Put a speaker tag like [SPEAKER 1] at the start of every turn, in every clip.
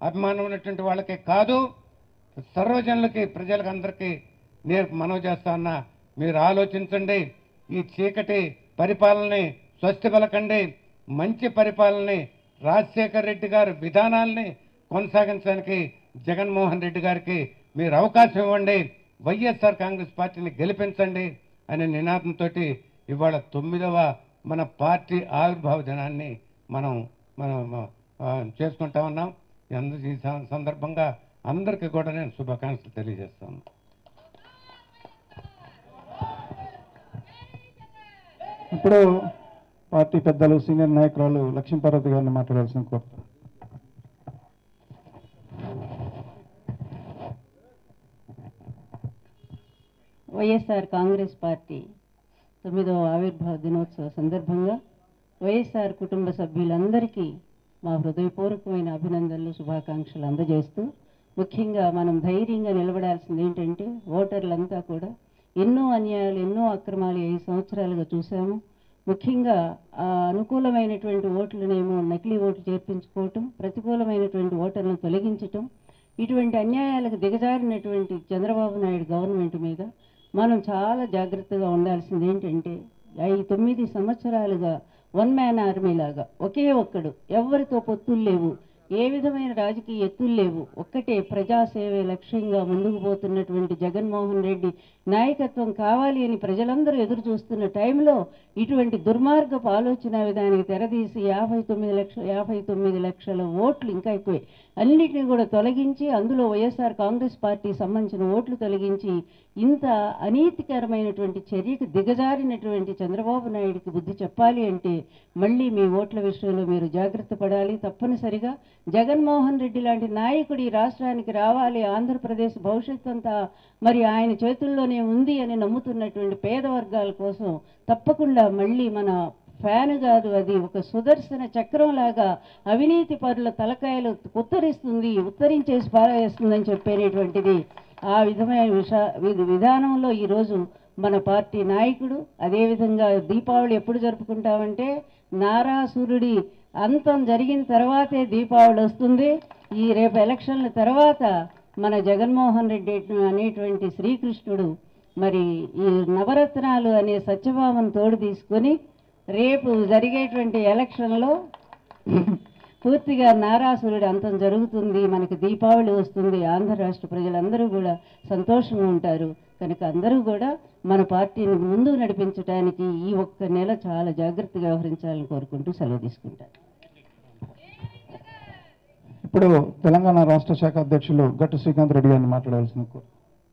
[SPEAKER 1] అభిమానం ఉన్నటువంటి వాళ్ళకి కాదు సర్వజనులకి ప్రజలకు అందరికీ నేను మనవి చేస్తా ఉన్నా మీరు ఆలోచించండి ఈ చీకటి పరిపాలనని స్వస్తి పలకండి మంచి పరిపాలనని రాజశేఖర్ రెడ్డి గారి విధానాల్ని కొనసాగించడానికి జగన్మోహన్ రెడ్డి గారికి మీరు అవకాశం ఇవ్వండి వైఎస్ఆర్ కాంగ్రెస్ పార్టీని గెలిపించండి అనే నినాదంతో ఇవాళ తొమ్మిదవ మన పార్టీ ఆవిర్భావ దినాన్ని మనం మనం ఆ, చేసుకుంటా ఉన్నాం ఈ అంద- ఈ సం- సందర్భంగా అందరికీ కూడా నేను శుభాకాంక్షలు తెలియజేస్తాను
[SPEAKER 2] ఇప్పుడు పార్టీ పెద్దలు సీనియర్ నాయకురాలు లక్ష్మీపార్వతి గారిని మాట్లాడాల్సిన కోరుతాను
[SPEAKER 3] వైఎస్ఆర్ కాంగ్రెస్ పార్టీ తొమ్మిదవ ఆవిర్భావ దినోత్సవ సందర్భంగా వైఎస్ఆర్ కుటుంబ సభ్యులందరికీ మా హృదయపూర్వకమైన అభినందనలు శుభాకాంక్షలు అందజేస్తూ ముఖ్యంగా మనం ధైర్యంగా నిలబడాల్సింది ఏంటంటే ఓటర్లంతా కూడా ఎన్నో అన్యాయాలు ఎన్నో అక్రమాలు ఐదు సంవత్సరాలుగా చూసాము ముఖ్యంగా ఆ అనుకూలమైనటువంటి ఓట్లనేమో నకిలీ ఓట్లు చేర్పించుకోవటం ప్రతికూలమైనటువంటి ఓటర్లను తొలగించటం ఇటువంటి అన్యాయాలకు దిగజారినటువంటి చంద్రబాబు నాయుడు గవర్నమెంట్ మీద మనం చాలా జాగ్రత్తగా ఉండాల్సింది ఏంటంటే ఈ తొమ్మిది సంవత్సరాలుగా వన్ మ్యాన్ ఆర్మీ లాగా ఒకే ఒక్కడు ఎవరితో పొత్తులు లేవు ఏ విధమైన రాజకీయ ఎత్తులు లేవు ఒక్కటే ప్రజాసేవే లక్ష్యంగా ముందుకు పోతున్నటువంటి జగన్మోహన్ రెడ్డి నాయకత్వం కావాలి అని ప్రజలందరూ ఎదురు చూస్తున్న టైంలో ఇటువంటి దుర్మార్గపు ఆలోచన విధానికి తెరదీసి యాభై తొమ్మిది లక్షల యాభై తొమ్మిది లక్షల ఓట్లు ఇంకా ఎక్కువే అన్నిటిని కూడా తొలగించి అందులో వైఎస్ఆర్ కాంగ్రెస్ పార్టీ సంబంధించిన ఓట్లు తొలగించి ఇంత అనీతికరమైనటువంటి చర్యకు దిగజారినటువంటి చంద్రబాబు నాయుడికి బుద్ధి చెప్పాలి అంటే మళ్ళీ మీ ఓట్ల విషయంలో మీరు జాగ్రత్త పడాలి తప్పనిసరిగా జగన్మోహన్ రెడ్డి లాంటి నాయకుడు ఈ రాష్ట్రానికి రావాలి ఆంధ్రప్రదేశ్ భవిష్యత్ అంతా మరి ఆయన చేతుల్లోనే ఉంది అని నమ్ముతున్నటువంటి పేద వర్గాల కోసం తప్పకుండా మళ్ళీ మన ఫ్యాన్ కాదు అది ఒక సుదర్శన చక్రం లాగా అవినీతి పరుల తలకాయలు ఉత్తరిస్తుంది ఉత్తరించేసి పారేస్తుందని చెప్పేటటువంటిది ఆ విధమైన విష వి- విధానంలో ఈరోజు మన పార్టీ నాయకుడు అదేవిధంగా దీపావళి ఎప్పుడు జరుపుకుంటామంటే నారాసురుడి అంతం జరిగిన తర్వాతే దీపావళి వస్తుంది ఈ రేపు ఎలక్షన్ల తర్వాత మన జగన్మోహన్ రెడ్డి అనేటువంటి శ్రీకృష్ణుడు మరి ఈ నవరత్నాలు అనే సత్యభామను తోడు తీసుకొని రేపు జరిగేటువంటి ఎలక్షన్లో పూర్తిగా నారాసురుడి అంతం జరుగుతుంది మనకి దీపావళి వస్తుంది ఆంధ్ర రాష్ట్ర ప్రజలందరూ కూడా సంతోషంగా ఉంటారు కనుక అందరూ కూడా మన పార్టీని ముందుకు నడిపించడానికి ఈ ఒక్క నెల చాలా జాగ్రత్తగా వ్యవహరించాలని కోరుకుంటూ సెలవు తీసుకుంటారు
[SPEAKER 2] ఇప్పుడు తెలంగాణ రాష్ట్ర శాఖ అధ్యక్షులు గట్టు శ్రీకాంత్ రెడ్డి గారిని మాట్లాడాల్సిన కోరు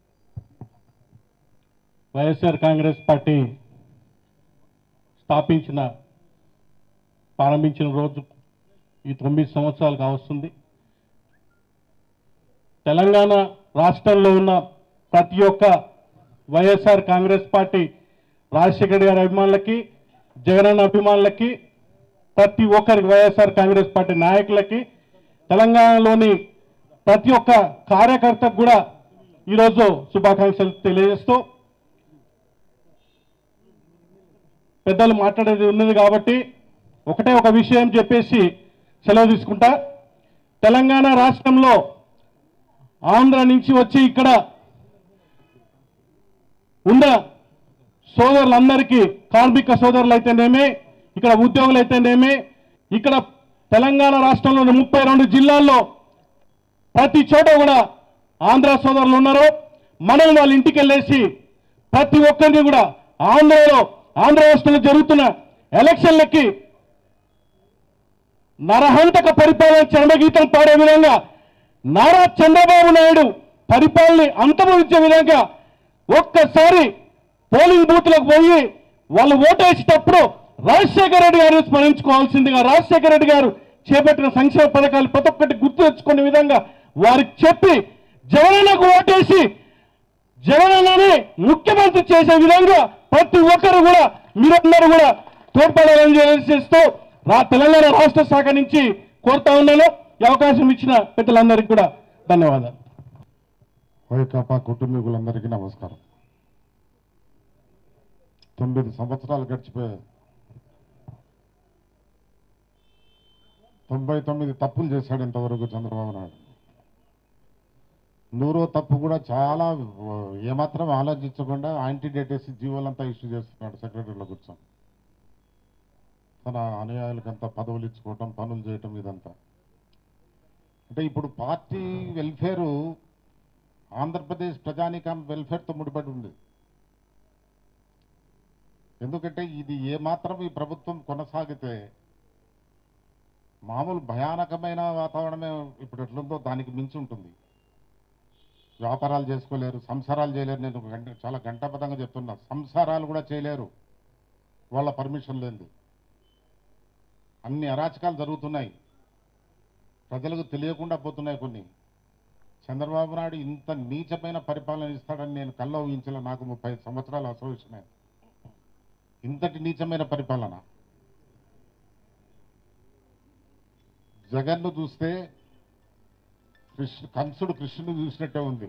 [SPEAKER 4] వైఎస్ఆర్ కాంగ్రెస్ పార్టీ స్థాపించిన ప్రారంభించిన రోజు ఈ తొమ్మిది సంవత్సరాలు కావస్తుంది తెలంగాణ రాష్ట్రంలో ఉన్న ప్రతి ఒక్క వైఎస్ఆర్ కాంగ్రెస్ పార్టీ రాజశేఖర్ గారి అభిమానులకి జగనన్న అభిమానులకి ప్రతి ఒక్కరికి వైఎస్ఆర్ కాంగ్రెస్ పార్టీ నాయకులకి తెలంగాణలోని ప్రతి ఒక్క కార్యకర్తకు కూడా ఈరోజు శుభాకాంక్షలు తెలియజేస్తూ పెద్దలు మాట్లాడేది ఉన్నది కాబట్టి ఒకటే ఒక విషయం చెప్పేసి సెలవు తీసుకుంటా తెలంగాణ రాష్ట్రంలో ఆంధ్ర నుంచి వచ్చి ఇక్కడ ఉన్న సోదరులందరికీ కార్మిక సోదరులు అయితేనేమి ఇక్కడ ఉద్యోగులు అయితేనేమి ఇక్కడ తెలంగాణ రాష్ట్రంలోని ముప్పై రెండు జిల్లాల్లో ప్రతి చోట కూడా ఆంధ్ర సోదరులు ఉన్నారు మనం వాళ్ళ ఇంటికి వెళ్ళేసి ప్రతి ఒక్కరిని కూడా ఆంధ్రలో ఆంధ్ర రాష్ట్రంలో జరుగుతున్న ఎలక్షన్లకి నరహంతక పరిపాలన చరమగీతం పాడే విధంగా నారా చంద్రబాబు నాయుడు పరిపాలన అంతమొందించే విధంగా ఒక్కసారి పోలింగ్ బూత్లకు పోయి వాళ్ళు ఓటేసేటప్పుడు రాజశేఖర రెడ్డి గారిని స్మరించుకోవాల్సిందిగా రాజశేఖర రెడ్డి గారు చేపట్టిన సంక్షేమ పథకాలు ప్రతి ఒక్కటి గుర్తు తెచ్చుకునే విధంగా వారికి చెప్పి జగనన్నకు ఓటేసి జగనన్నని ముఖ్యమంత్రి చేసే విధంగా ప్రతి ఒక్కరు కూడా మీరందరూ కూడా తోడ్పడాలని చేస్తూ రా తెలంగాణ రాష్ట్ర శాఖ నుంచి కోరుతా ఉన్నాను ఈ అవకాశం ఇచ్చిన పెద్దలందరికీ కూడా ధన్యవాదాలు
[SPEAKER 5] వైకాపా కుటుంబీకులందరికీ నమస్కారం తొమ్మిది సంవత్సరాలు గడిచిపోయాయి తొంభై తొమ్మిది తప్పులు చేశాడు ఇంతవరకు చంద్రబాబు నాయుడు నూరో తప్పు కూడా చాలా ఆ, ఏమాత్రం ఆలోచించకుండా యాంటీడేట్ వేసి జీవోలంతా ఇష్యూ చేస్తున్నాడు సెక్రటరీలో కూర్చొని తన అనుయాయులకంతా పదవులు ఇచ్చుకోవటం పనులు చేయటం ఇదంతా అంటే ఇప్పుడు పార్టీ వెల్ఫేరు ఆంధ్రప్రదేశ్ ప్రజానికం వెల్ఫేర్తో ముడిపడి ఉంది ఎందుకంటే ఇది ఏమాత్రం ఈ ప్రభుత్వం కొనసాగితే మామూలు భయానకమైన వాతావరణమే ఇప్పుడు ఎట్లుందో దానికి మించి ఉంటుంది వ్యాపారాలు చేసుకోలేరు సంసారాలు చేయలేరు నేను ఒక గంట చాలా గంటాపదంగా చెప్తున్నా సంసారాలు కూడా చేయలేరు వాళ్ళ పర్మిషన్ లేనిది అన్ని అరాచకాలు జరుగుతున్నాయి ప్రజలకు తెలియకుండా పోతున్నాయి కొన్ని చంద్రబాబు నాయుడు ఇంత నీచమైన పరిపాలన ఇస్తాడని నేను కల్లో ఊహించలే నాకు ముప్పై సంవత్సరాలు అసోసియేషన్ అయింది ఇంతటి నీచమైన పరిపాలన జగన్ను చూస్తే కృష్ణ కంసుడు కృష్ణుడు చూసినట్టే ఉంది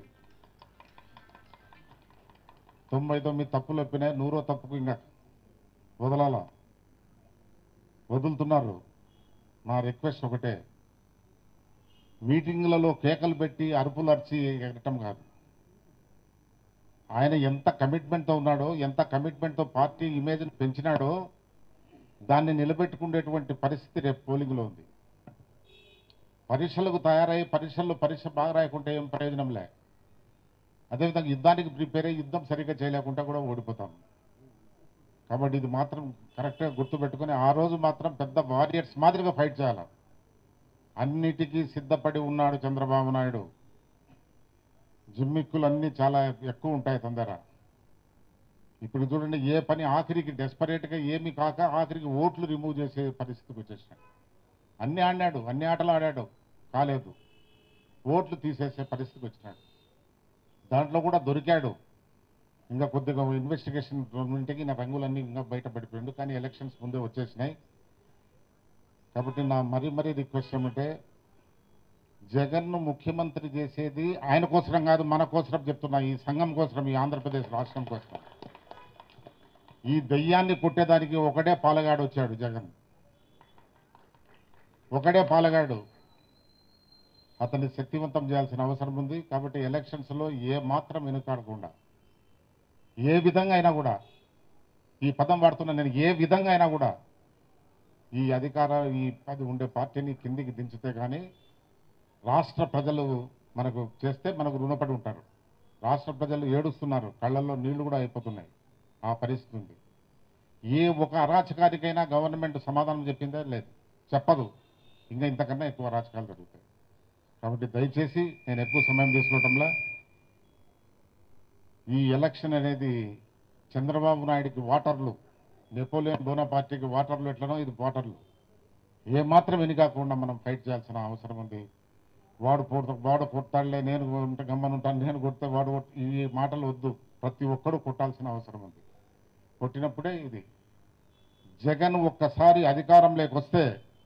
[SPEAKER 5] తొంభై తొమ్మిది తప్పులు ఒప్పినాయి నూరో తప్పుకు ఇంకా వదలాల వదులుతున్నారు నా రిక్వెస్ట్ ఒకటే మీటింగ్లలో కేకలు పెట్టి అరుపులు అరిచి ఎగటం కాదు ఆయన ఎంత కమిట్మెంట్తో ఉన్నాడో ఎంత కమిట్మెంట్తో పార్టీ ఇమేజ్ని పెంచినాడో దాన్ని నిలబెట్టుకునేటువంటి పరిస్థితి రేపు పోలింగ్లో ఉంది పరీక్షలకు తయారై పరీక్షల్లో పరీక్ష బాగా రాయకుంటే ఏం ప్రయోజనం లే అదేవిధంగా యుద్ధానికి ప్రిపేర్ అయ్యి యుద్ధం సరిగ్గా చేయలేకుండా కూడా ఓడిపోతాం కాబట్టి ఇది మాత్రం కరెక్ట్గా గుర్తుపెట్టుకొని ఆ రోజు మాత్రం పెద్ద వారియర్స్ మాదిరిగా ఫైట్ చేయాలి అన్నిటికీ సిద్ధపడి ఉన్నాడు చంద్రబాబు నాయుడు జిమ్మిక్కులు అన్నీ చాలా ఎక్కువ ఉంటాయి తొందర ఇప్పుడు చూడండి ఏ పని ఆఖరికి డెస్పరేట్గా ఏమి కాక ఆఖరికి ఓట్లు రిమూవ్ చేసే పరిస్థితికి వచ్చేసినాయి అన్ని ఆడినాడు అన్ని ఆటలు ఆడాడు కాలేదు ఓట్లు తీసేసే పరిస్థితికి వచ్చినాడు దాంట్లో కూడా దొరికాడు ఇంకా కొద్దిగా ఇన్వెస్టిగేషన్ ఇంటికి నా రంగులన్నీ ఇంకా బయటపడిపోయిండు కానీ ఎలక్షన్స్ ముందే వచ్చేసినాయి కాబట్టి నా మరీ మరీ రిక్వెస్ట్ ఏమంటే జగన్ను ముఖ్యమంత్రి చేసేది ఆయన కోసరం కాదు మన కోసరం చెప్తున్నా ఈ సంఘం కోసరం ఈ ఆంధ్రప్రదేశ్ రాష్ట్రం కోసం ఈ దయ్యాన్ని కొట్టేదానికి ఒకటే పాలగాడు వచ్చాడు జగన్ ఒకడే పాలగాడు అతన్ని శక్తివంతం చేయాల్సిన అవసరం ఉంది కాబట్టి ఎలక్షన్స్లో ఏ మాత్రం వెనుకాడకుండా ఏ విధంగా అయినా కూడా ఈ పదం వాడుతున్నా నేను ఏ విధంగా అయినా కూడా ఈ అధికార ఈ అది ఉండే పార్టీని కిందికి దించితే కానీ రాష్ట్ర ప్రజలు మనకు చేస్తే మనకు రుణపడి ఉంటారు రాష్ట్ర ప్రజలు ఏడుస్తున్నారు కళ్ళల్లో నీళ్లు కూడా అయిపోతున్నాయి ఆ పరిస్థితి ఉంది ఏ ఒక అరాచకానికైనా గవర్నమెంట్ సమాధానం చెప్పిందే లేదు చెప్పదు ఇంకా ఇంతకన్నా ఎక్కువ అరాచకాలు జరుగుతాయి కాబట్టి దయచేసి నేను ఎక్కువ సమయం తీసుకోవటంలా ఈ ఎలక్షన్ అనేది చంద్రబాబు నాయుడికి వాటర్లు నెపోలియన్ బోనాపార్టీకి వాటర్లు ఎట్లనో ఇది వాటర్లు ఏ మాత్రం వెనుకాకుండా మనం ఫైట్ చేయాల్సిన అవసరం ఉంది వాడు కొడతా వాడు కొట్టాడులే నేను ఉంటే గమ్మనుంటాను నేను కొడితే వాడు కొట్- ఈ మాటలు వద్దు ప్రతి ఒక్కడు కొట్టాల్సిన అవసరం ఉంది కొట్టినప్పుడే ఇది జగన్ ఒక్కసారి అధికారంలోకి వస్తే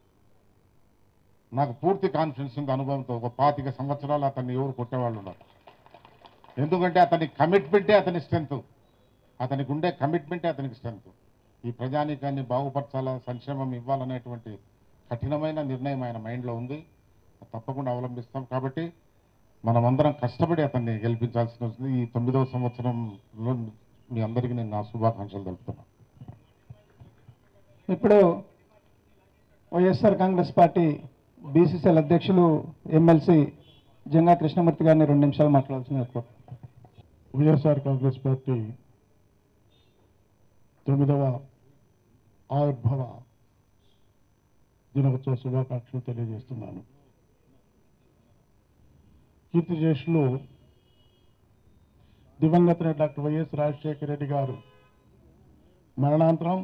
[SPEAKER 5] నాకు పూర్తి కాన్ఫిడెన్స్ ఉంది అనుభవంతో ఒక పాతిక సంవత్సరాలు అతన్ని ఎవరు కొట్టేవాళ్ళు ఉన్నారు ఎందుకంటే అతని కమిట్మెంటే అతని స్ట్రెంత్ అతనికి ఉండే కమిట్మెంటే అతనికి స్ట్రెంత్ ఈ ప్రజానీకాన్ని బాగుపరచాలా సంక్షేమం ఇవ్వాలనేటువంటి కఠినమైన నిర్ణయం ఆయన మైండ్లో ఉంది తప్పకుండా అవలంబిస్తాం కాబట్టి మనమందరం కష్టపడి అతన్ని గెలిపించాల్సి వస్తుంది ఈ తొమ్మిదవ సంవత్సరంలో మీ అందరికీ నేను నా శుభాకాంక్షలు తెలుపుతున్నాను
[SPEAKER 2] ఇప్పుడు వైఎస్ఆర్ కాంగ్రెస్ పార్టీ బీసీసీఎల్ అధ్యక్షులు ఎమ్మెల్సీ జంగా కృష్ణమూర్తి గారిని రెండు నిమిషాలు మాట్లాడాల్సింది కోరు
[SPEAKER 5] వైఎస్ఆర్ కాంగ్రెస్ పార్టీ తొమ్మిదవ ఆవిర్భావ దినోత్సవ శుభాకాంక్షలు తెలియజేస్తున్నాను కీర్తిశేషులు దివంగత నేత డాక్టర్ వైఎస్ రాజశేఖర రెడ్డి గారు మరణాంతరం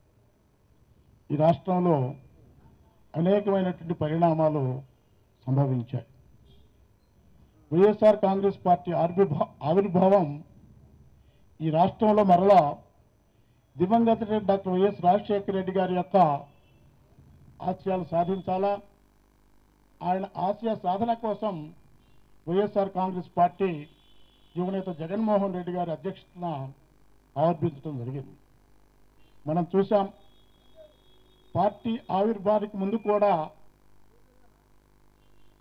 [SPEAKER 5] ఈ రాష్ట్రంలో అనేకమైనటువంటి పరిణామాలు సంభవించాయి వైఎస్ఆర్ కాంగ్రెస్ పార్టీ ఆవిర్భా ఆవిర్భావం ఈ రాష్ట్రంలో మరలా దివంగత నేత డాక్టర్ వైఎస్ రాజశేఖర రెడ్డి గారి యొక్క ఆశయాలు సాధించాలా ఆయన ఆశయ సాధన కోసం వైఎస్ఆర్ కాంగ్రెస్ పార్టీ యువనేత జగన్మోహన్ రెడ్డి గారి అధ్యక్షతన ఆవిర్భించడం జరిగింది మనం చూసాం పార్టీ ఆవిర్భావానికి ముందు కూడా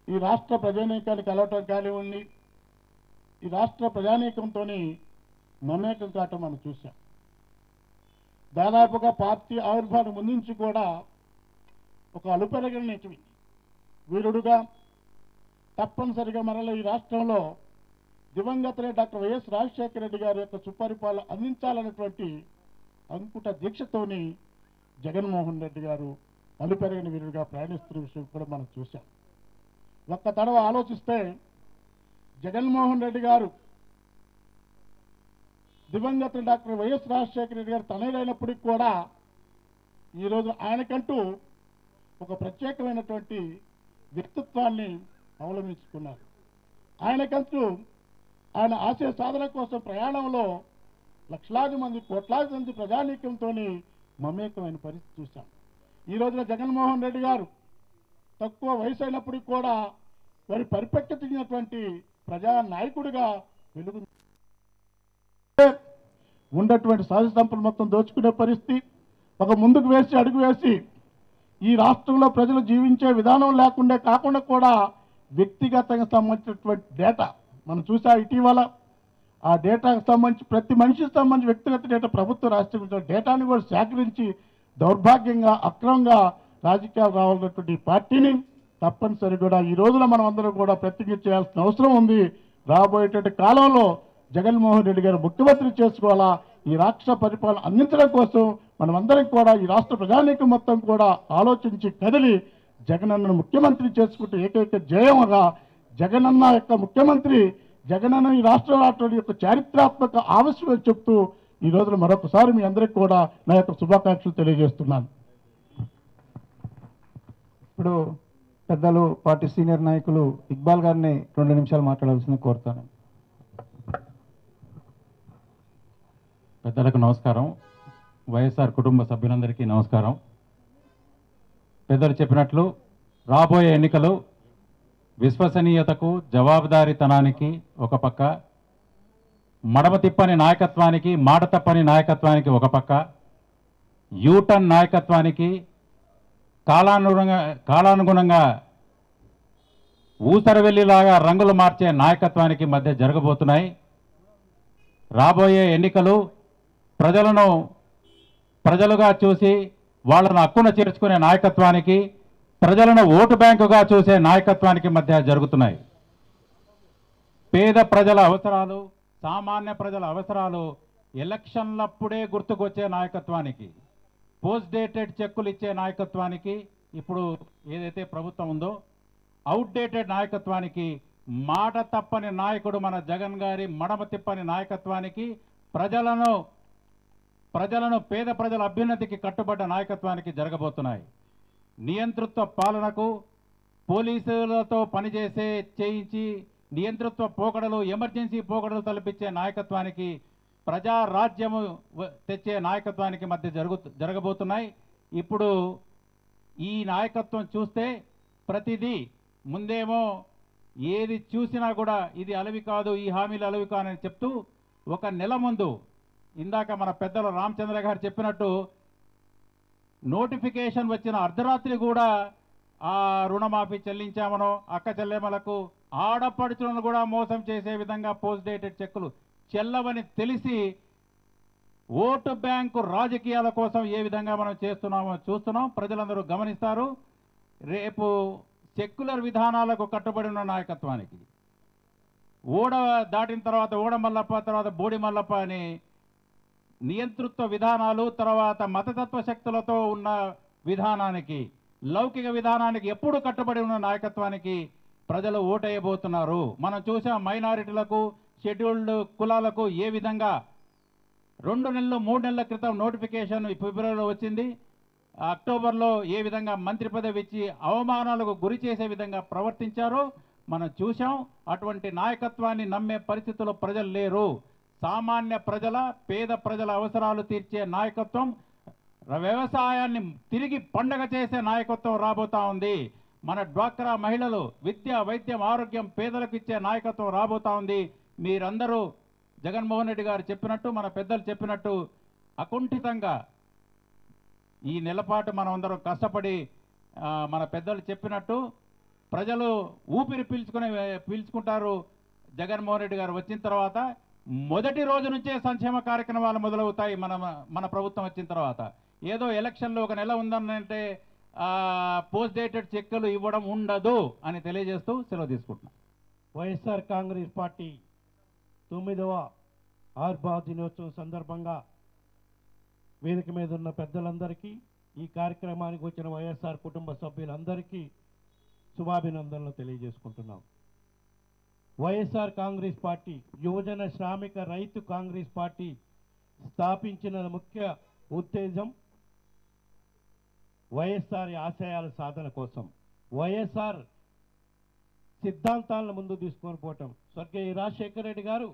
[SPEAKER 6] ఈ రాష్ట్ర ప్రజానీకాన్ని కలవటం కానివ్వండి ఈ రాష్ట్ర ప్రజానీకంతో మమేకం కావటం మనం చూసాం దాదాపుగా పార్టీ ఆవిర్భావం ముందు నుంచి కూడా ఒక అలుపెరగని వీరుడుగా తప్పనిసరిగా మరల ఈ రాష్ట్రంలో దివంగత డాక్టర్ వైఎస్ రాజశేఖర రెడ్డి గారి యొక్క సుపరిపాలన అందించాలన్నటువంటి అంకుట దీక్షతోని జగన్మోహన్ రెడ్డి గారు అలుపెరగని వీరుడుగా ప్రయాణిస్తున్న విషయం కూడా మనం చూసాం ఒక్క తడవ ఆలోచిస్తే జగన్మోహన్ రెడ్డి గారు దివంగత డాక్టర్ వైఎస్ రాజశేఖర రెడ్డి గారు తనయుడైనప్పటికీ కూడా ఈరోజు ఆయనకంటూ ఒక ప్రత్యేకమైనటువంటి వ్యక్తిత్వాన్ని అవలంబించుకున్నారు ఆయనకంటూ ఆయన ఆశయ సాధన కోసం ప్రయాణంలో లక్షలాది మంది కోట్లాది మంది ప్రజానీకంతో మమేకమైన పరిస్థితి చూశాం ఈ రోజున జగన్మోహన్ రెడ్డి గారు తక్కువ వయసు అయినప్పటికీ కూడా వారి పరిపక్వతమైనటువంటి ప్రజా నాయకుడిగా వెలుగు ఉన్నటువంటి సహజ సంపద మొత్తం దోచుకునే పరిస్థితి ఒక ముందుకు వేసి అడుగు వేసి ఈ రాష్ట్రంలో ప్రజలు జీవించే విధానం లేకుండా కాకుండా కూడా వ్యక్తిగతంగా సంబంధించినటువంటి డేటా మనం చూసా ఇటీవల ఆ డేటాకు సంబంధించి ప్రతి మనిషికి సంబంధించి వ్యక్తిగత డేటా ప్రభుత్వ రాష్ట్ర డేటాని కూడా సేకరించి దౌర్భాగ్యంగా అక్రమంగా రాజకీయాలు రావాలన్నటువంటి ఈ పార్టీని తప్పనిసరి కూడా ఈ రోజున మనం అందరం కూడా ప్రతిజ్ఞ చేయాల్సిన అవసరం ఉంది రాబోయేటువంటి కాలంలో జగన్మోహన్ రెడ్డి గారు ముఖ్యమంత్రి చేసుకోవాలా ఈ రాష్ట్ర పరిపాలన అందించడం కోసం మనమందరం కూడా ఈ రాష్ట్ర ప్రజానీకం మొత్తం కూడా ఆలోచించి కదిలి జగనన్నను ముఖ్యమంత్రి చేసుకుంటూ ఏకైక జయంగా జగనన్న యొక్క ముఖ్యమంత్రి జగనన్న ఈ రాష్ట్ర రాష్ట్రం యొక్క చారిత్రాత్మక ఆవశ్యకత చెప్తూ ఈ రోజున మరొకసారి మీ అందరికీ కూడా నా యొక్క శుభాకాంక్షలు తెలియజేస్తున్నాను
[SPEAKER 2] ఇప్పుడు పెద్దలు పార్టీ సీనియర్ నాయకులు ఇక్బాల్ గారిని రెండు నిమిషాలు మాట్లాడాల్సింది కోరుతాను
[SPEAKER 7] పెద్దలకు నమస్కారం వైఎస్ఆర్ కుటుంబ సభ్యులందరికీ నమస్కారం పెద్దలు చెప్పినట్లు రాబోయే ఎన్నికలు విశ్వసనీయతకు జవాబుదారీతనానికి ఒక పక్క మడమ తిప్పని నాయకత్వానికి మాట తప్పని నాయకత్వానికి ఒక పక్క యూటర్న్ నాయకత్వానికి కాలానుగుణంగా కాలానుగుణంగా ఊసరవెల్లిలాగా రంగులు మార్చే నాయకత్వానికి మధ్య జరగబోతున్నాయి రాబోయే ఎన్నికలు ప్రజలను ప్రజలుగా చూసి వాళ్ళను హక్కున చేర్చుకునే నాయకత్వానికి ప్రజలను ఓటు బ్యాంకుగా చూసే నాయకత్వానికి మధ్య జరుగుతున్నాయి పేద ప్రజల అవసరాలు సామాన్య ప్రజల అవసరాలు ఎలక్షన్లప్పుడే గుర్తుకొచ్చే నాయకత్వానికి పోస్ట్ డేటెడ్ చెక్కులు ఇచ్చే నాయకత్వానికి ఇప్పుడు ఏదైతే ప్రభుత్వం ఉందో అవుట్డేటెడ్ నాయకత్వానికి మాట తప్పని నాయకుడు మన జగన్ గారి మడమ తిప్పని నాయకత్వానికి ప్రజలను ప్రజలను పేద ప్రజల అభ్యున్నతికి కట్టుబడ్డ నాయకత్వానికి జరగబోతున్నాయి నియంతృత్వ పాలనకు పోలీసులతో పనిచేసే చేయించి నియంతృత్వ పోకడలు ఎమర్జెన్సీ పోకడలు తలపించే నాయకత్వానికి ప్రజా రాజ్యము వ- తెచ్చే నాయకత్వానికి మధ్య జరుగు జరగబోతున్నాయి ఇప్పుడు ఈ నాయకత్వం చూస్తే ప్రతిదీ ముందేమో ఏది చూసినా కూడా ఇది అలవి కాదు ఈ హామీలు అలవి కాదని చెప్తూ ఒక నెల ముందు ఇందాక మన పెద్దలు రామచంద్ర గారు చెప్పినట్టు నోటిఫికేషన్ వచ్చిన అర్ధరాత్రి కూడా ఆ రుణమాఫీ చెల్లించామనో అక్క చెల్లెమలకు ఆడపడుచులను కూడా మోసం చేసే విధంగా పోస్ట్ డేటెడ్ చెక్కులు చెల్లవని తెలిసి ఓటు బ్యాంకు రాజకీయాల కోసం ఏ విధంగా మనం చేస్తున్నామో చూస్తున్నాం ప్రజలందరూ గమనిస్తారు రేపు సెక్యులర్ విధానాలకు కట్టుబడి ఉన్న నాయకత్వానికి ఓడ దాటిన తర్వాత ఓడ మల్లప్ప తర్వాత బోడి మల్లప్ప అని నియంతృత్వ విధానాలు తర్వాత మతతత్వ శక్తులతో ఉన్న విధానానికి లౌకిక విధానానికి ఎప్పుడు కట్టుబడి ఉన్న నాయకత్వానికి ప్రజలు ఓటేయబోతున్నారు మనం చూసాం మైనారిటీలకు షెడ్యూల్డ్ కులాలకు ఏ విధంగా రెండు నెలలు మూడు నెలల క్రితం నోటిఫికేషన్ ఫిబ్రవరిలో వచ్చింది అక్టోబర్లో ఏ విధంగా మంత్రి పదవి ఇచ్చి అవమానాలకు గురి చేసే విధంగా ప్రవర్తించారో మనం చూసాం అటువంటి నాయకత్వాన్ని నమ్మే పరిస్థితుల్లో ప్రజలు లేరు సామాన్య ప్రజల పేద ప్రజల అవసరాలు తీర్చే నాయకత్వం ర- వ్యవసాయాన్ని తిరిగి పండగ చేసే నాయకత్వం రాబోతా ఉంది మన డ్వాక్రా మహిళలు విద్య వైద్యం ఆరోగ్యం పేదలకు ఇచ్చే నాయకత్వం రాబోతా ఉంది మీరందరూ జగన్మోహన్ రెడ్డి గారు చెప్పినట్టు మన పెద్దలు చెప్పినట్టు అకుంఠితంగా ఈ నెలపాటు మనం అందరం కష్టపడి ఆ, మన పెద్దలు చెప్పినట్టు ప్రజలు ఊపిరి పీల్చుకునే పీల్చుకుంటారు జగన్మోహన్ రెడ్డి గారు వచ్చిన తర్వాత మొదటి రోజు నుంచే సంక్షేమ కార్యక్రమాలు మొదలవుతాయి మన మన ప్రభుత్వం వచ్చిన తర్వాత ఏదో ఎలక్షన్లో ఒక నెల ఉందనంటే పోస్ట్ డేటెడ్ చెక్కులు ఇవ్వడం ఉండదు అని తెలియజేస్తూ సెలవు తీసుకుంటున్నాం
[SPEAKER 6] వైఎస్ఆర్ కాంగ్రెస్ పార్టీ తొమ్మిదవ ఆవిర్భావ దినోత్సవం సందర్భంగా వేదిక మీద ఉన్న పెద్దలందరికీ ఈ కార్యక్రమానికి వచ్చిన వైఎస్ఆర్ కుటుంబ సభ్యులందరికీ శుభాభినందనలు తెలియజేసుకుంటున్నాం వైఎస్ఆర్ కాంగ్రెస్ పార్టీ యువజన శ్రామిక రైతు కాంగ్రెస్ పార్టీ స్థాపించిన ముఖ్య ఉత్తేజం వైఎస్ఆర్ ఆశయాల సాధన కోసం వైఎస్ఆర్ సిద్ధాంతాలను ముందు తీసుకొని పోవటం స్వర్గీయ రాజశేఖర రెడ్డి గారు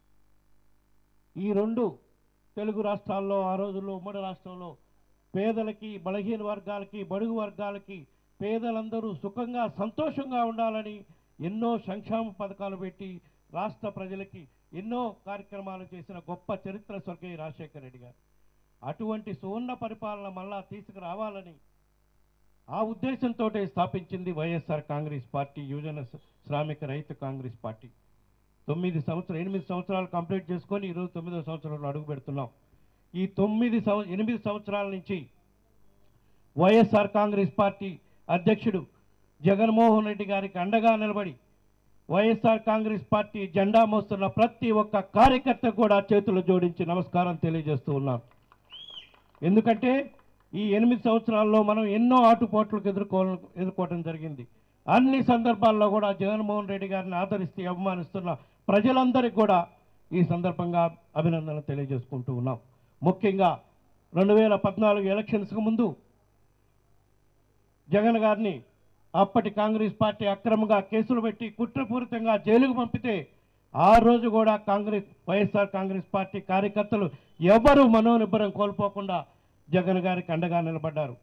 [SPEAKER 6] ఈ రెండు తెలుగు రాష్ట్రాల్లో ఆ రోజుల్లో ఉమ్మడి రాష్ట్రంలో పేదలకి బలహీన వర్గాలకి బడుగు వర్గాలకి పేదలందరూ సుఖంగా సంతోషంగా ఉండాలని ఎన్నో సంక్షేమ పథకాలు పెట్టి రాష్ట్ర ప్రజలకి ఎన్నో కార్యక్రమాలు చేసిన గొప్ప చరిత్ర స్వర్గీయ రాజశేఖర రెడ్డి గారు అటువంటి సువర్ణ పరిపాలన మళ్ళా తీసుకురావాలని ఆ ఉద్దేశంతో స్థాపించింది వైఎస్ఆర్ కాంగ్రెస్ పార్టీ యువజన స- శ్రామిక రైతు కాంగ్రెస్ పార్టీ తొమ్మిది సంవత్సరాలు ఎనిమిది సంవత్సరాలు కంప్లీట్ చేసుకొని ఈరోజు తొమ్మిదో సంవత్సరంలో అడుగు పెడుతున్నాం ఈ తొమ్మిది సంవ ఎనిమిది సంవత్సరాల నుంచి వైఎస్ఆర్ కాంగ్రెస్ పార్టీ అధ్యక్షుడు జగన్మోహన్ రెడ్డి గారికి అండగా నిలబడి వైఎస్ఆర్ కాంగ్రెస్ పార్టీ జెండా మోస్తున్న ప్రతి ఒక్క కార్యకర్త కూడా చేతులు జోడించి నమస్కారం తెలియజేస్తూ ఉన్నాను ఎందుకంటే ఈ ఎనిమిది సంవత్సరాల్లో మనం ఎన్నో ఆటుపోట్లకు ఎదుర్కో ఎదుర్కోవడం జరిగింది అన్ని సందర్భాల్లో కూడా జగన్మోహన్ రెడ్డి గారిని ఆదరిస్తూ అభిమానిస్తున్న ప్రజలందరికీ కూడా ఈ సందర్భంగా అభినందనలు తెలియజేసుకుంటూ ఉన్నాం ముఖ్యంగా రెండు వేల పద్నాలుగు ఎలక్షన్స్కు ముందు జగన్ గారిని అప్పటి కాంగ్రెస్ పార్టీ అక్రమంగా కేసులు పెట్టి కుట్రపూరితంగా జైలుకు పంపితే ఆ రోజు కూడా కాంగ్రెస్ వైఎస్ఆర్ కాంగ్రెస్ పార్టీ కార్యకర్తలు ఎవరు మనోనిబ్బరం కోల్పోకుండా జగన్ గారికి అండగా నిలబడ్డారు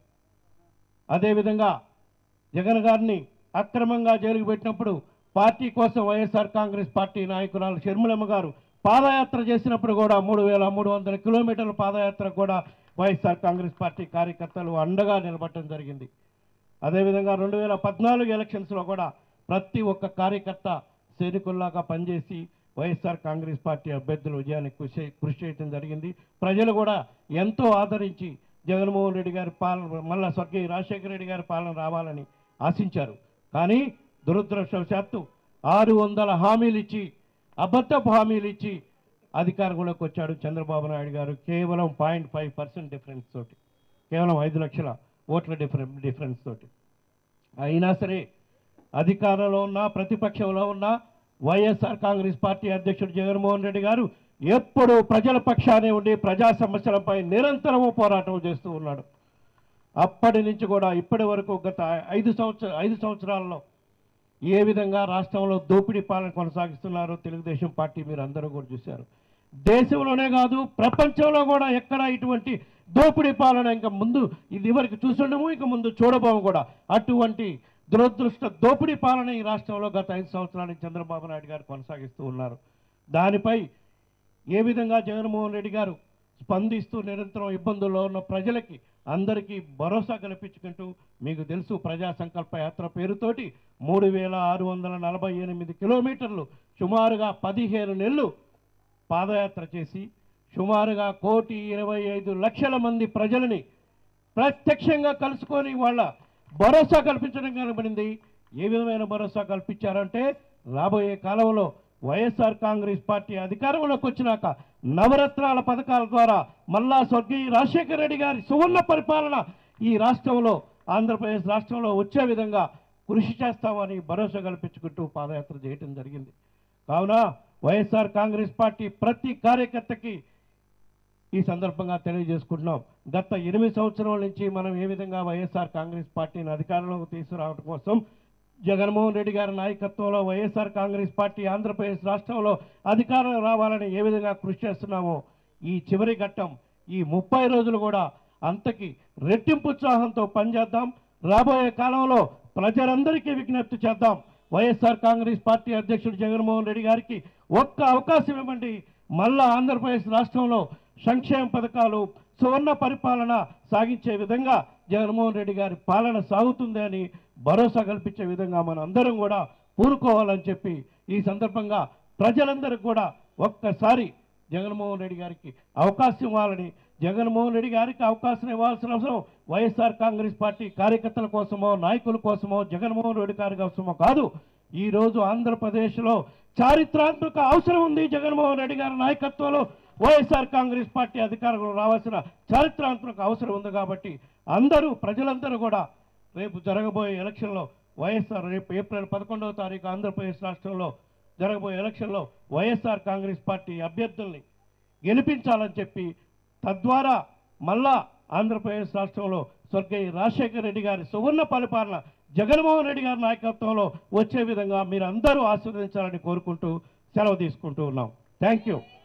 [SPEAKER 6] అదేవిధంగా జగన్ గారిని అక్రమంగా జైలుకు పెట్టినప్పుడు పార్టీ కోసం వైఎస్ఆర్ కాంగ్రెస్ పార్టీ నాయకురాలు షర్మిలమ్మ గారు పాదయాత్ర చేసినప్పుడు కూడా మూడు వేల మూడు వందల కిలోమీటర్ల పాదయాత్ర కూడా వైఎస్ఆర్ కాంగ్రెస్ పార్టీ కార్యకర్తలు అండగా నిలబడటం జరిగింది అదేవిధంగా రెండు వేల పద్నాలుగు ఎలక్షన్స్లో కూడా ప్రతి ఒక్క కార్యకర్త సైనికుల్లాగా పనిచేసి వైఎస్ఆర్ కాంగ్రెస్ పార్టీ అభ్యర్థుల విజయానికి కృషి కృషి చేయడం జరిగింది ప్రజలు కూడా ఎంతో ఆదరించి జగన్మోహన్ రెడ్డి గారి పాలన మళ్ళా స్వర్గీయ రాజశేఖర రెడ్డి గారి పాలన రావాలని ఆశించారు కానీ దురదృష్టవశాత్తు ఆరు వందల హామీలు ఇచ్చి అబద్ధపు హామీలు ఇచ్చి అధికారంలోకి వచ్చాడు చంద్రబాబు నాయుడు గారు కేవలం పాయింట్ ఫైవ్ పర్సెంట్ డిఫరెన్స్ తోటి కేవలం ఐదు లక్షల ఓట్ల డిఫరెన్ డిఫరెన్స్ తోటి అయినా సరే అధికారంలో ఉన్న ప్రతిపక్షంలో ఉన్న వైఎస్ఆర్ కాంగ్రెస్ పార్టీ అధ్యక్షుడు జగన్మోహన్ రెడ్డి గారు ఎప్పుడూ ప్రజల పక్షానే ఉండి ప్రజా సమస్యలపై నిరంతరము పోరాటం చేస్తూ ఉన్నాడు అప్పటి నుంచి కూడా ఇప్పటి వరకు గత ఐదు సంవత్సర ఐదు సంవత్సరాల్లో ఏ విధంగా రాష్ట్రంలో దోపిడీ పాలన కొనసాగిస్తున్నారో తెలుగుదేశం పార్టీ మీరు అందరూ కూడా చూశారు దేశంలోనే కాదు ప్రపంచంలో కూడా ఎక్కడ ఇటువంటి దోపిడీ పాలన ఇంకా ముందు ఇది వరకు చూసుండము ఇక ముందు చూడబోము కూడా అటువంటి దురదృష్ట దోపిడీ పాలన ఈ రాష్ట్రంలో గత ఐదు సంవత్సరాల నుంచి చంద్రబాబు నాయుడు గారు కొనసాగిస్తూ ఉన్నారు దానిపై ఏ విధంగా జగన్మోహన్ రెడ్డి గారు స్పందిస్తూ నిరంతరం ఇబ్బందుల్లో ఉన్న ప్రజలకి అందరికీ భరోసా కల్పించుకుంటూ మీకు తెలుసు ప్రజా సంకల్ప యాత్ర పేరుతోటి మూడు వేల ఆరు వందల నలభై ఎనిమిది కిలోమీటర్లు సుమారుగా పదిహేను నెలలు పాదయాత్ర చేసి సుమారుగా కోటి ఇరవై ఐదు లక్షల మంది ప్రజలని ప్రత్యక్షంగా కలుసుకొని వాళ్ళ భరోసా కల్పించడం కనబడింది ఏ విధమైన భరోసా కల్పించారంటే రాబోయే కాలంలో వైఎస్ఆర్ కాంగ్రెస్ పార్టీ అధికారంలోకి వచ్చినాక నవరత్నాల పథకాల ద్వారా మళ్ళా స్వర్గీయ రాజశేఖర రెడ్డి గారి సువర్ణ పరిపాలన ఈ రాష్ట్రంలో ఆంధ్రప్రదేశ్ రాష్ట్రంలో వచ్చే విధంగా కృషి చేస్తామని భరోసా కల్పించుకుంటూ పాదయాత్ర చేయటం జరిగింది కావున వైఎస్ఆర్ కాంగ్రెస్ పార్టీ ప్రతి కార్యకర్తకి ఈ సందర్భంగా తెలియజేసుకుంటున్నాం గత ఎనిమిది సంవత్సరాల నుంచి మనం ఏ విధంగా వైఎస్ఆర్ కాంగ్రెస్ పార్టీని అధికారంలోకి తీసుకురావడం కోసం జగన్మోహన్ రెడ్డి గారి నాయకత్వంలో వైఎస్ఆర్ కాంగ్రెస్ పార్టీ ఆంధ్రప్రదేశ్ రాష్ట్రంలో అధికారం రావాలని ఏ విధంగా కృషి చేస్తున్నామో ఈ చివరి ఘట్టం ఈ ముప్పై రోజులు కూడా అంతకి రెట్టింపు ఉత్సాహంతో పనిచేద్దాం రాబోయే కాలంలో ప్రజలందరికీ విజ్ఞప్తి చేద్దాం వైఎస్ఆర్ కాంగ్రెస్ పార్టీ అధ్యక్షుడు జగన్మోహన్ రెడ్డి గారికి ఒక్క అవకాశం ఇవ్వండి మళ్ళా ఆంధ్రప్రదేశ్ రాష్ట్రంలో సంక్షేమ పథకాలు సువర్ణ పరిపాలన సాగించే విధంగా జగన్మోహన్ రెడ్డి గారి పాలన సాగుతుంది అని
[SPEAKER 8] భరోసా కల్పించే విధంగా మన అందరం కూడా పూనుకోవాలని చెప్పి ఈ సందర్భంగా ప్రజలందరికీ కూడా ఒక్కసారి జగన్మోహన్ రెడ్డి గారికి అవకాశం ఇవ్వాలని జగన్మోహన్ రెడ్డి గారికి అవకాశం ఇవ్వాల్సిన అవసరం వైఎస్ఆర్ కాంగ్రెస్ పార్టీ కార్యకర్తల కోసమో నాయకుల కోసమో జగన్మోహన్ రెడ్డి గారి కోసమో కాదు ఈ రోజు ఆంధ్రప్రదేశ్లో చారిత్రాత్మక అవసరం ఉంది జగన్మోహన్ రెడ్డి గారి నాయకత్వంలో వైఎస్ఆర్ కాంగ్రెస్ పార్టీ అధికారంలో రావాల్సిన చారిత్రాత్మక అవసరం ఉంది కాబట్టి అందరూ ప్రజలందరూ కూడా రేపు జరగబోయే ఎలక్షన్లో వైఎస్ఆర్ రేపు ఏప్రిల్ పదకొండవ తారీఖు ఆంధ్రప్రదేశ్ రాష్ట్రంలో జరగబోయే ఎలక్షన్లో వైఎస్ఆర్ కాంగ్రెస్ పార్టీ అభ్యర్థుల్ని గెలిపించాలని చెప్పి తద్వారా మళ్ళా ఆంధ్రప్రదేశ్ రాష్ట్రంలో స్వర్గీయ రాజశేఖర రెడ్డి గారి సువర్ణ పరిపాలన జగన్మోహన్ రెడ్డి గారి నాయకత్వంలో వచ్చే విధంగా మీరు అందరూ ఆశీర్వదించాలని కోరుకుంటూ సెలవు తీసుకుంటూ ఉన్నాం థ్యాంక్ యూ